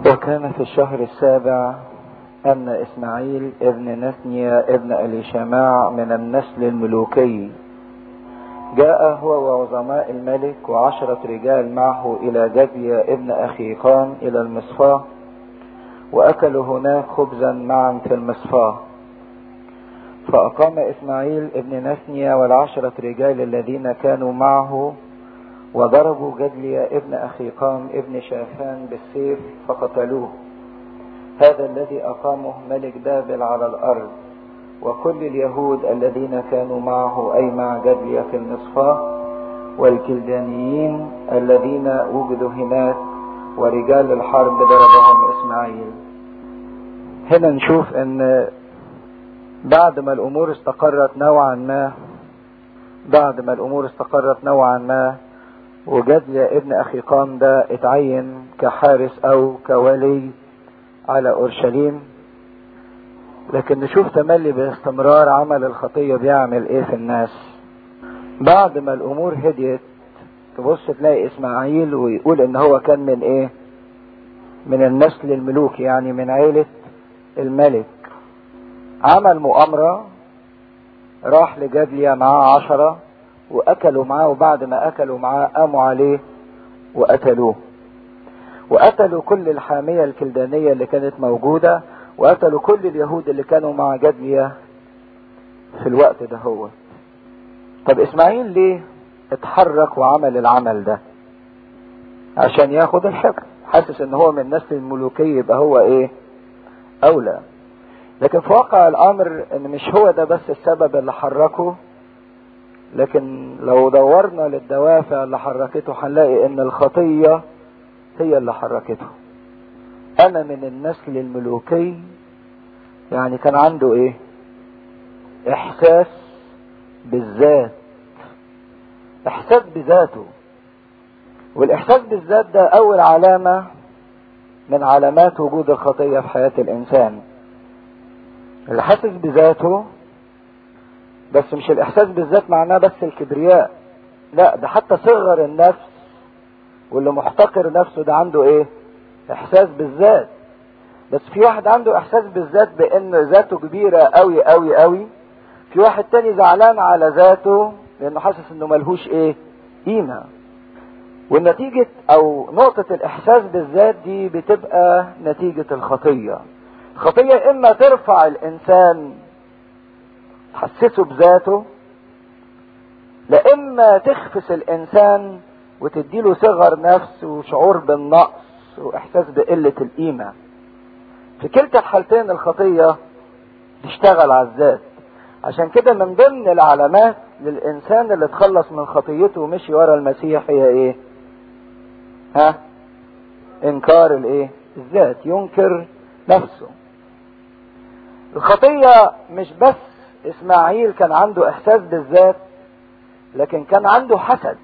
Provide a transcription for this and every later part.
وكان في الشهر السابع أن إسماعيل ابن نثنيا ابن أليشماع من النسل الملوكي جاء هو وعظماء الملك وعشرة رجال معه إلى جديا ابن أخيقان إلى المصفاة وأكلوا هناك خبزا معا في المصفاة فأقام إسماعيل ابن نثنيا والعشرة رجال الذين كانوا معه وضربوا جدليا ابن أخيقام ابن شافان بالسيف فقتلوه هذا الذي أقامه ملك بابل على الأرض وكل اليهود الذين كانوا معه أي مع جدليا في المصفاة والكلدانيين الذين وجدوا هناك ورجال الحرب ضربهم إسماعيل هنا نشوف ان بعد ما الامور استقرت نوعا ما بعد ما الامور استقرت نوعا ما وجدليا ابن اخيقام ده اتعين كحارس او كولي على اورشليم لكن نشوف تملي باستمرار عمل الخطية بيعمل ايه في الناس بعد ما الامور هديت تبص تلاقي اسماعيل ويقول ان هو كان من ايه من النسل الملوكي يعني من عيلة الملك عمل مؤامرة راح لجدليا معاه عشرة وأكلوا معاه وبعد ما أكلوا معاه قاموا عليه وقتلوه وقتلوا كل الحامية الكلدانية اللي كانت موجودة وقتلوا كل اليهود اللي كانوا مع جدليا في الوقت ده هو طب إسماعيل ليه اتحرك وعمل العمل ده عشان ياخد الحكم حاسس ان هو من النسل الملوكي يبقى هو ايه اولى لكن في واقع الامر ان مش هو ده بس السبب اللي حركه لكن لو دورنا للدوافع اللي حركته هنلاقي ان الخطية هي اللي حركته انا من النسل الملوكي يعني كان عنده ايه احساس بالذات احساس بذاته والاحساس بالذات ده اول علامة من علامات وجود الخطية في حياة الانسان اللي حاسس بذاته بس مش الاحساس بالذات معناه بس الكبرياء لا ده حتى صغر النفس واللي محتقر نفسه ده عنده ايه احساس بالذات بس في واحد عنده احساس بالذات بان ذاته كبيرة قوي قوي قوي في واحد تاني زعلان على ذاته لانه حاسس انه ملهوش ايه قيمة والنتيجة او نقطة الاحساس بالذات دي بتبقى نتيجة الخطية الخطية اما ترفع الانسان تحسسه بذاته لا اما تخفس الانسان وتديله صغر نفس وشعور بالنقص واحساس بقلة القيمة في كلتا الحالتين الخطية تشتغل على الذات عشان كده من ضمن العلامات للانسان اللي اتخلص من خطيته ومشي ورا المسيح هي ايه ها انكار الايه الذات ينكر نفسه الخطية مش بس اسماعيل كان عنده احساس بالذات لكن كان عنده حسد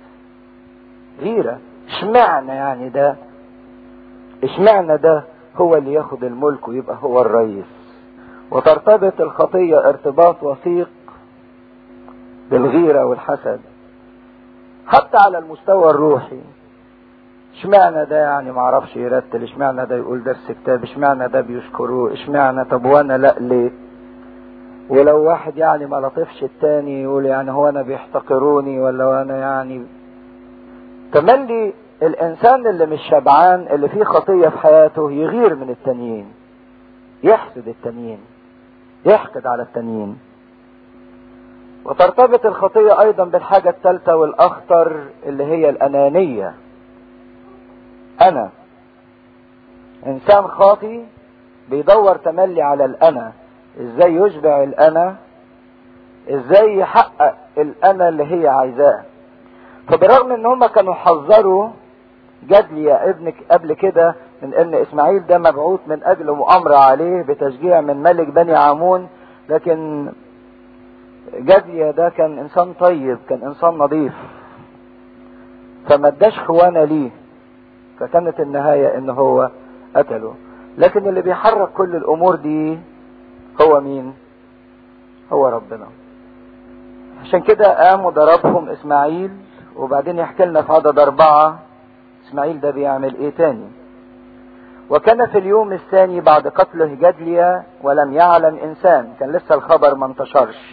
غيرة اشمعنى يعني ده اشمعنى ده هو اللي ياخد الملك ويبقى هو الرئيس وترتبط الخطية ارتباط وثيق بالغيرة والحسد حتى على المستوى الروحي اشمعنى ده يعني معرفش يرتل اشمعنى ده يقول درس كتاب اشمعنى ده بيشكروه اشمعنى طب وانا لا ليه ولو واحد يعني ما لطفش التاني يقول يعني هو انا بيحتقروني ولا وانا يعني تملي الانسان اللي مش شبعان اللي فيه خطية في حياته يغير من التانيين يحسد التانيين يحقد على التانيين وترتبط الخطية ايضا بالحاجة الثالثة والاخطر اللي هي الانانية انا انسان خاطي بيدور تملي على الانا ازاي يشبع الانا ازاي يحقق الانا اللي هي عايزاه فبرغم ان هم كانوا حذروا جدليا ابنك قبل كده من ان اسماعيل ده مبعوث من اجل مؤامرة عليه بتشجيع من ملك بني عمون لكن جدليا ده كان انسان طيب كان انسان نظيف فما اداش خوانة ليه فكانت النهاية ان هو قتله لكن اللي بيحرك كل الامور دي هو مين هو ربنا عشان كده قام وضربهم اسماعيل وبعدين يحكي لنا في عدد اربعة اسماعيل ده بيعمل ايه تاني وكان في اليوم الثاني بعد قتله جدليا ولم يعلم انسان كان لسه الخبر ما انتشرش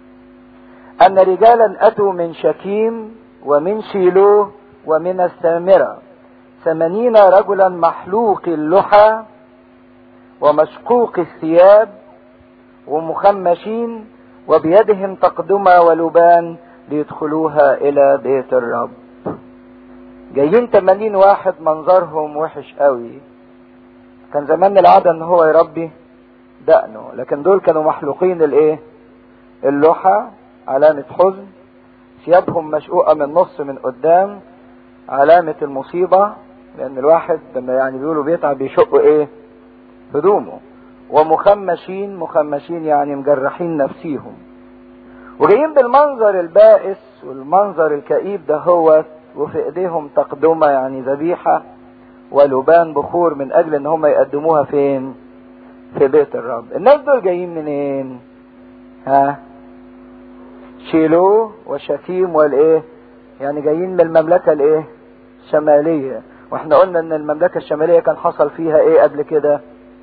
ان رجالا اتوا من شكيم ومن شيلوه ومن السامرة ثمانين رجلا محلوق اللحى ومشقوق الثياب ومخمشين وبيدهم تقدمة ولبان ليدخلوها الى بيت الرب جايين 80 واحد منظرهم وحش قوي كان زمان العادة ان هو يربي دقنه لكن دول كانوا محلوقين الايه اللحى علامة حزن ثيابهم مشقوقة من نص من قدام علامة المصيبة لان الواحد لما يعني بيقولوا بيتعب بيشقوا ايه هدومه ومخمشين مخمشين يعني مجرحين نفسيهم وجايين بالمنظر البائس والمنظر الكئيب ده هو وفي ايديهم تقدمة يعني ذبيحة ولبان بخور من اجل ان هم يقدموها فين في بيت الرب الناس دول جايين منين ها شيلوه وشكيم والايه يعني جايين من المملكة الايه الشمالية واحنا قلنا ان المملكة الشمالية كان حصل فيها ايه قبل كده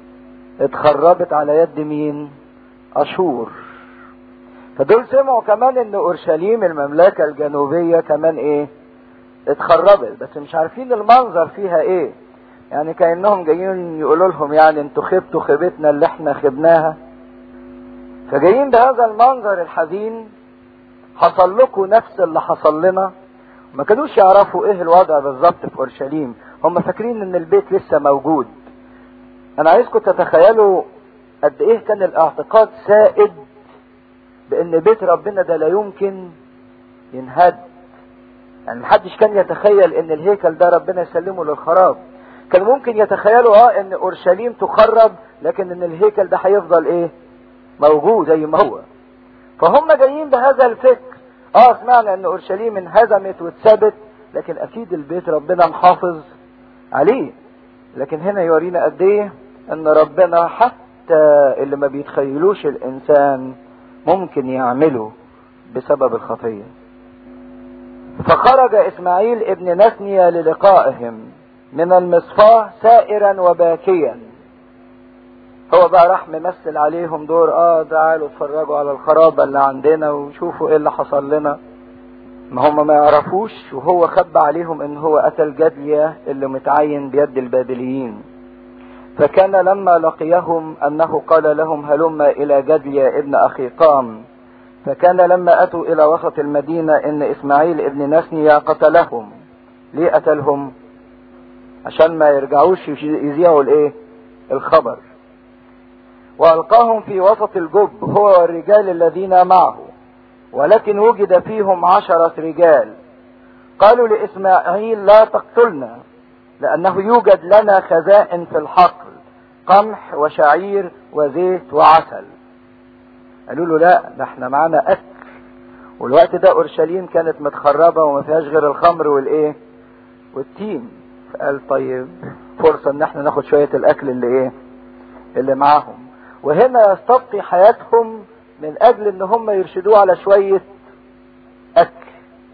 اتخربت على يد مين اشور فدول سمعوا كمان ان اورشليم المملكة الجنوبية كمان ايه اتخربت بس مش عارفين المنظر فيها ايه يعني كانهم جايين يقولوا لهم يعني انتوا خبتوا خيبتنا اللي احنا خبناها فجايين بهذا المنظر الحزين حصل لكم نفس اللي حصل لنا ما كانوش يعرفوا ايه الوضع بالظبط في اورشليم هم فاكرين ان البيت لسه موجود انا عايزكم تتخيلوا قد ايه كان الاعتقاد سائد بان بيت ربنا ده لا يمكن ينهد يعني محدش كان يتخيل ان الهيكل ده ربنا يسلمه للخراب كان ممكن يتخيلوا اه ان اورشليم تخرب لكن ان الهيكل ده هيفضل ايه موجود زي ما هو فهم جايين بهذا الفكر اه سمعنا ان اورشليم انهزمت واتثبت لكن اكيد البيت ربنا محافظ عليه لكن هنا يورينا قد ايه ان ربنا حتى اللي ما بيتخيلوش الانسان ممكن يعمله بسبب الخطيه فخرج اسماعيل ابن نثنيا للقائهم من المصفاة سائرا وباكيا هو بقى راح ممثل عليهم دور اه تعالوا اتفرجوا على الخرابة اللي عندنا وشوفوا ايه اللي حصل لنا ما هم ما يعرفوش وهو خبى عليهم ان هو قتل جدية اللي متعين بيد البابليين فكان لما لقيهم انه قال لهم هلم الى جدية ابن اخي قام فكان لما اتوا الى وسط المدينة ان اسماعيل ابن نسنيا قتلهم ليه قتلهم عشان ما يرجعوش يذيعوا الايه الخبر والقاهم في وسط الجب هو والرجال الذين معه ولكن وجد فيهم عشرة رجال قالوا لإسماعيل لا تقتلنا لأنه يوجد لنا خزائن في الحقل قمح وشعير وزيت وعسل قالوا له لا ده احنا معانا أكل والوقت ده أورشليم كانت متخربة وما فيهاش غير الخمر والإيه والتين فقال طيب فرصة ان احنا ناخد شوية الأكل اللي إيه اللي معاهم وهنا يستبقي حياتهم من اجل ان هم يرشدوه على شوية اكل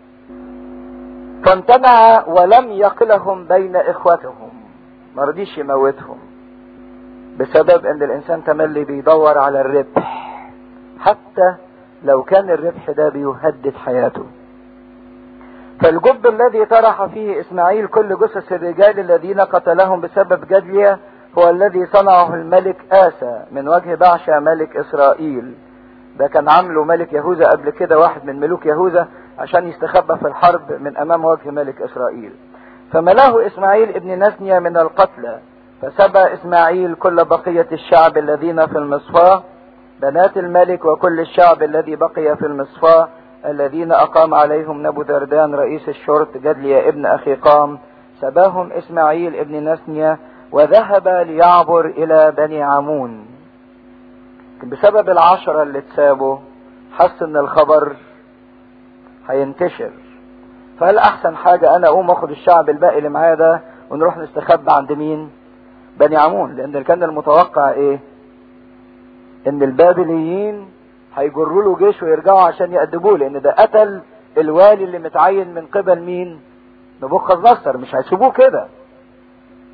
فامتنع ولم يقلهم بين اخوتهم ما رضيش يموتهم بسبب ان الانسان تملي بيدور على الربح حتى لو كان الربح ده بيهدد حياته فالجب الذي طرح فيه اسماعيل كل جثث الرجال الذين قتلهم بسبب جدليه هو الذي صنعه الملك آسى من وجه بعشا ملك إسرائيل ده كان عامله ملك يهوذا قبل كده واحد من ملوك يهوذا عشان يستخبى في الحرب من أمام وجه ملك إسرائيل فملاه إسماعيل ابن نسنيا من القتلى فسبى إسماعيل كل بقية الشعب الذين في المصفاة بنات الملك وكل الشعب الذي بقي في المصفاة الذين أقام عليهم نبو ذردان رئيس الشرط جدليا ابن أخي قام سباهم إسماعيل ابن نسنيا وذهب ليعبر الى بني عمون بسبب العشرة اللي اتسابوا حس ان الخبر هينتشر فقال احسن حاجة انا اقوم اخد الشعب الباقي اللي معايا ده ونروح نستخبى عند مين بني عمون لان كان المتوقع ايه ان البابليين هيجروا له جيش ويرجعوا عشان يأدبوه لان ده قتل الوالي اللي متعين من قبل مين نبوخذ نصر مش هيسيبوه كده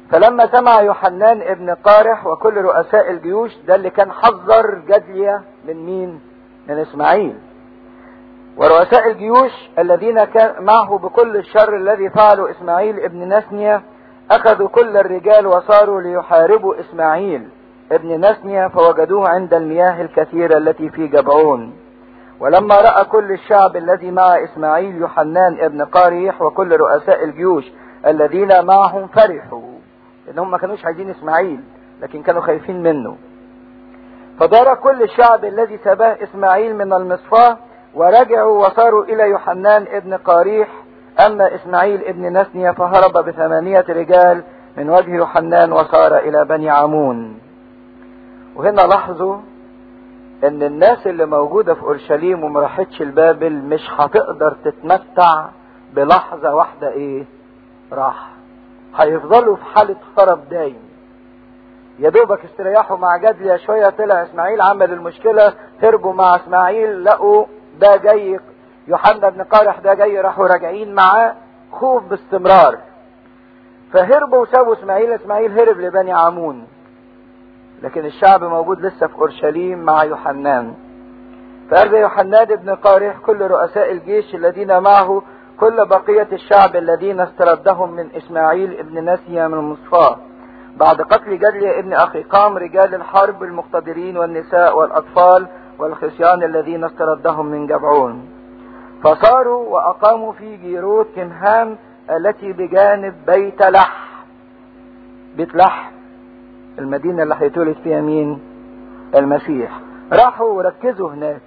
فلما سمع يوحنان ابن قارح وكل رؤساء الجيوش ده اللي كان حذر جدلية من مين من اسماعيل ورؤساء الجيوش الذين كان معه بكل الشر الذي فعله اسماعيل ابن نسنية اخذوا كل الرجال وصاروا ليحاربوا اسماعيل ابن نسنية فوجدوه عند المياه الكثيرة التي في جبعون ولما رأى كل الشعب الذي مع اسماعيل يوحنان ابن قاريح وكل رؤساء الجيوش الذين معهم فرحوا لانهم ما كانوش عايزين اسماعيل لكن كانوا خايفين منه فدار كل الشعب الذي سباه اسماعيل من المصفاه ورجعوا وصاروا الى يوحنان ابن قاريح اما اسماعيل ابن نسنية فهرب بثمانية رجال من وجه يوحنان وصار الى بني عمون وهنا لاحظوا ان الناس اللي موجودة في اورشليم وما راحتش البابل مش هتقدر تتمتع بلحظة واحدة ايه راحة هيفضلوا في حالة خرب دايم يا دوبك استريحوا مع جدليا شوية طلع اسماعيل عمل المشكلة هربوا مع اسماعيل لقوا ده جاي يوحنا بن قارح ده جاي راحوا راجعين معاه خوف باستمرار فهربوا وسابوا اسماعيل اسماعيل هرب لبني عمون لكن الشعب موجود لسه في اورشليم مع يوحنان فارجى يوحنان بن قارح كل رؤساء الجيش الذين معه كل بقية الشعب الذين استردهم من اسماعيل ابن نسيا من مصفاه بعد قتل جدلي ابن اخي قام رجال الحرب المقتدرين والنساء والاطفال والخصيان الذين استردهم من جبعون فصاروا واقاموا في جيروت كمهام التي بجانب بيت لح بيت لح المدينة اللي هيتولد فيها مين المسيح راحوا وركزوا هناك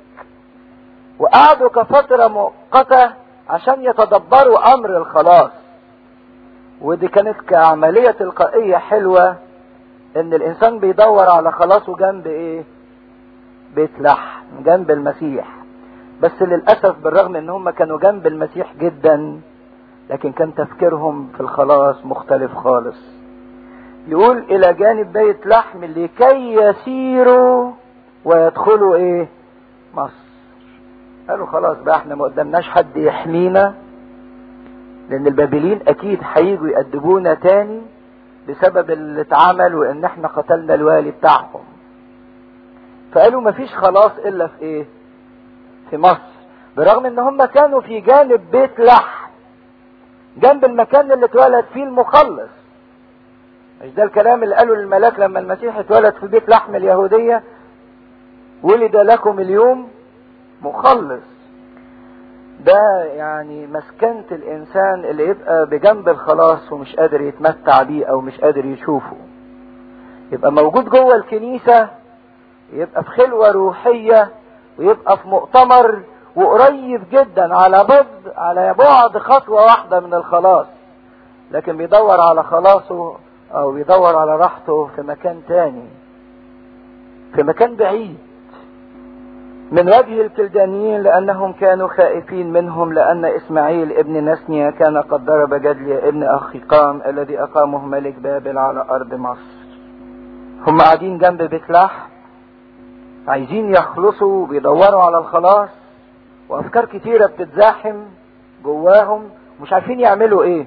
وقعدوا كفترة مؤقتة عشان يتدبروا امر الخلاص ودي كانت كعملية تلقائية حلوة ان الانسان بيدور على خلاصه جنب ايه بيت لحم جنب المسيح بس للأسف بالرغم ان هم كانوا جنب المسيح جدا لكن كان تفكيرهم في الخلاص مختلف خالص يقول الى جانب بيت لحم لكي يسيروا ويدخلوا ايه مصر قالوا خلاص بقى احنا ما قدامناش حد يحمينا لان البابليين اكيد هيجوا يأدبونا تاني بسبب اللي اتعمل وان احنا قتلنا الوالي بتاعهم فقالوا مفيش خلاص الا في ايه في مصر برغم ان هم كانوا في جانب بيت لحم جنب المكان اللي اتولد فيه المخلص مش ده الكلام اللي قاله الملاك لما المسيح اتولد في بيت لحم اليهودية ولد لكم اليوم مخلص ده يعني مسكنة الانسان اللي يبقى بجنب الخلاص ومش قادر يتمتع بيه او مش قادر يشوفه يبقى موجود جوه الكنيسة يبقى في خلوة روحية ويبقى في مؤتمر وقريب جدا على بعد على بعد خطوة واحدة من الخلاص لكن بيدور على خلاصه او بيدور على راحته في مكان تاني في مكان بعيد من وجه الكلدانيين لأنهم كانوا خائفين منهم لأن إسماعيل ابن نسنيا كان قد ضرب جدلي ابن أخي قام الذي أقامه ملك بابل على أرض مصر هم قاعدين جنب بيت لحم عايزين يخلصوا بيدوروا على الخلاص وأفكار كتيرة بتتزاحم جواهم مش عارفين يعملوا إيه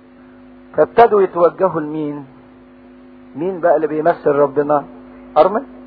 فابتدوا يتوجهوا لمين مين بقى اللي بيمثل ربنا أرمل